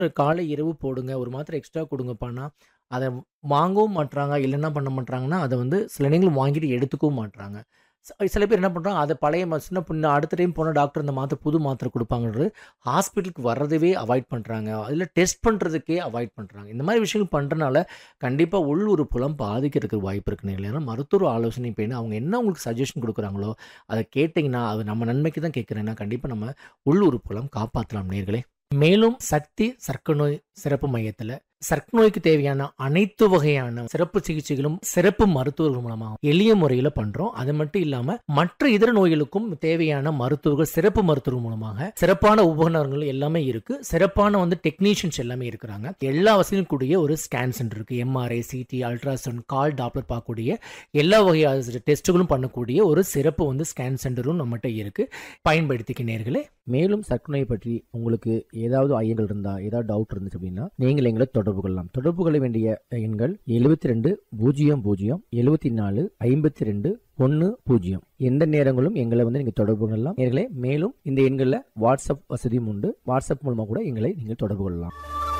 காலை, இரவு போடுங்க. ஒரு மாத்திரை எக்ஸ்ட்ரா குடுங்கப்பான்னா, அத வாங்கவும் மாட்றாங்க. இல்ல என்ன பண்ண மாட்றாங்கன்னா, அத வந்து சில நேரங்கள்ல வாங்கிட்டு எடுத்துக்கவும் மாட்றாங்க. ச சில பேர் என்ன பண்றாங்க, அத பழைய ம சின்ன பொண்ணு அடுத்த டைம் போனா டாக்டர் இந்த மாத்திரை புது மாத்திரை குடுப்பாங்கன்றது ஹாஸ்பிட்டலுக்கு வர்றதவே அவாய்ட் பண்றாங்க. இல்ல டெஸ்ட் பண்றதுக்கே அவாய்ட் பண்றாங்க. இந்த மாரி விஷயங்கள் பண்றனால, கண்டிப்பா உள் உறுப்புலாம் பாதிக்கிறதுக்கு வாய்ப்பு இருக்குன்னு ஏன்னா மருத்துவர் ஆலோசனை பேணி அவங்க என்ன உங்களுக்கு சஜஷன் குடுக்குறாங்களோ, அத கேட்டீங்கன்னா, அது நம்ம நன்மைக்கு தான் கேட்கிறேன்னா, கண்டிப்பா நம்ம உள் உறுப்புலாம் காப்பாத்தலாம் நேயர்களே. மேலும் சக்தி சர்க்கரை நோய் சிறப்பு மையத்தில, சர்க்கரை நோய்க்கு தேவையான அனைத்து வகையான சிறப்பு சிகிச்சைகளும் சிறப்பு மருத்துவர்கள் மூலமா எளிய முறையில பண்றோம். அது மட்டும் இல்லாம மற்ற இதர நோய்களுக்கும் தேவையான மருத்துவர்கள் சிறப்பு மருத்துவர்கள் மூலமாக சிறப்பான உபகரணங்கள் எல்லாமே இருக்கு. சிறப்பான வந்து டெக்னீஷியன்ஸ் எல்லாமே இருக்கிறாங்க. எல்லா வசதியும் கூடிய ஒரு ஸ்கேன் சென்டர் இருக்கு. எம்ஆர்ஐ, சிடி, அல்ட்ராசவுண்ட், கால் டாப்லர் பார்க்கக்கூடிய எல்லா வகையான டெஸ்ட்டுகளும் பண்ணக்கூடிய ஒரு சிறப்பு வந்து ஸ்கேன் சென்டரும் நம்மட்ட இருக்கு. பயன்படுத்திக்க நேயர்களே. மேலும் சர்க்கரை நோய் பற்றி உங்களுக்கு ஏதாவது ஐயங்கள் இருந்தா, ஏதாவது டவுட் இருந்துச்சு அப்படின்னா, நீங்கள் எங்களை தொடர்பு கொள்ளலாம். தொடர்பு கொள்ள வேண்டிய எண்கள் 72 00 74 52 10. எந்த நேரங்களும் எங்களை வந்து நீங்க தொடர்பு கொள்ளலாம். நேயர்களே மேலும் இந்த எண்கள்ல வாட்ஸ்அப் வசதியும் உண்டு. வாட்ஸ்அப் மூலமா கூட எங்களை நீங்கள் தொடர்பு கொள்ளலாம்.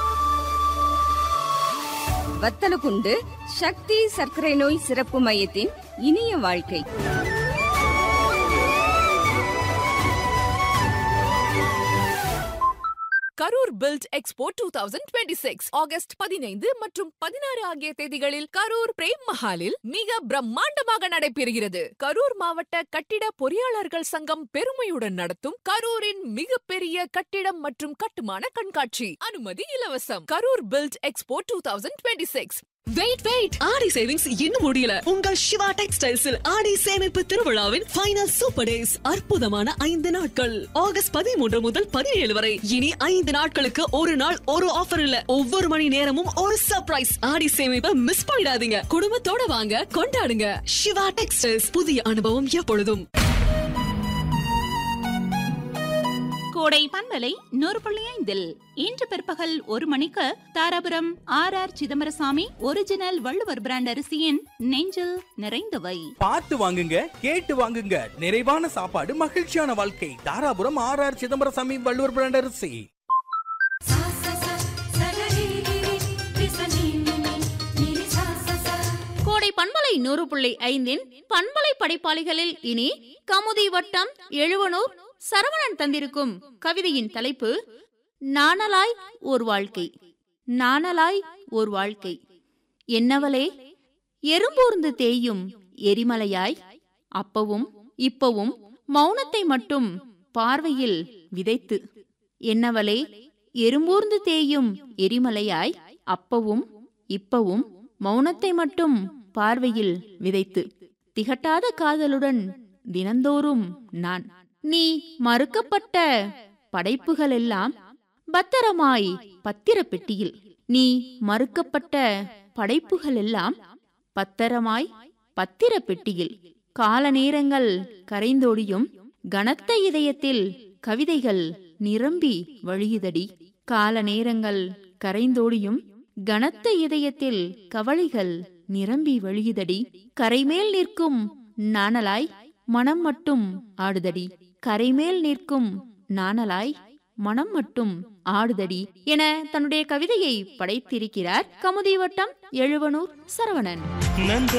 வத்தலகுண்டு சக்தி சர்க்கரை நோய் சிறப்பு மையத்தின் இனிய வாழ்க்கை Karur build expo two thousand twenty six August பதினைந்து மற்றும் பதினாறு ஆகிய தேதிகளில் கரூர் பிரேம் மஹாலில் மிக பிரம்மாண்டமாக நடைபெறுகிறது கரூர் மாவட்ட கட்டிட பொறியாளர்கள் சங்கம் பெருமையுடன் நடத்தும் கரூரின் மிகப்பெரிய கட்டிடம் மற்றும் கட்டுமான கண்காட்சி அனுமதி இலவசம் Karur build expo two thousand twenty six wait wait Aadi savings இன்னும் முடியல உங்கள் சிவா டெக்ஸ்டைல்ஸில் ஆடி சேமிப்பு திருவிழாவின் ஃபைனல் சூப்பர் டேஸ் அற்புதமான ஐந்து நாட்கள் ஆகஸ்ட் பதிமூன்று முதல் பதினேழு வரை இனி ஐந்து நாட்களுக்கு ஒரு நாள் ஒரு ஆஃபர் இல்ல ஒவ்வொரு மணி நேரமும் ஒரு சர்ப்ரைஸ் ஆடி சேமிப்பை மிஸ் பண்ணிடாதீங்க குடும்பத்தோட வாங்க கொண்டாடுங்க சிவா டெக்ஸ்டைல்ஸ் புதிய அனுபவம் எப்பொழுதும் கோடை பண்பலை நூறு புள்ளி ஐந்தில் இன்று பிற்பகல் ஒரு மணிக்கு Dharapuram R R Chidambarasamy original Valluvar brand அரிசியின் நெஞ்சில் நிறைந்தவை பார்த்து வாங்குங்க கேட்டு வாங்குங்க நிறைவான சாப்பாடு மகிழ்ச்சியான வாழ்க்கை Dharapuram R R Chidambarasamy Valluvar brand அரிசி கோடை பண்பலை நூறு புள்ளி ஐந்தின் பண்பலை படைப்பாளிகளில் இனி கமுதி வட்டம் எழுவனூர் சரவணன் தந்திருக்கும் கவிதையின் தலைப்பு நாணலாய் ஓர் வாழ்க்கை நாணலாய் ஓர் வாழ்க்கை என்னவளே எறும்பூர்ந்து தேயும் எரிமலையாய் அப்பவும் இப்பவும் மௌனத்தை மட்டும் பார்வையில் விதைத்து என்னவளே எறும்பூர்ந்து தேயும் எரிமலையாய் அப்பவும் இப்பவும் மௌனத்தை மட்டும் பார்வையில் விதைத்து திகட்டாத காதலுடன் தினந்தோறும் நான் நீ மறுக்கப்பட்ட படைப்புகள் எல்லாம் பத்திரமாய் பத்திர பெட்டியில் நீ மறுக்கப்பட்ட படைப்புகள் எல்லாம் பத்திரமாய் பத்திர பெட்டியில் கால நேரங்கள் கரைந்தோடியும் கனத்த இதயத்தில் கவிதைகள் நிரம்பி வழியுதடி கால நேரங்கள் கரைந்தோடியும் கனத்த இதயத்தில் கவலைகள் நிரம்பி வழியுதடி கரைமேல் நிற்கும் நாணலாய் மனம் மட்டும் ஆடுதடி கரைமேல் நிற்கும் நாணலாய் மனம் மட்டும் ஆடுதடி என தன்னுடைய கவிதையை படைத்திருக்கிறார் கமுதி வட்டம் எழுவனூர் சரவணன் நந்த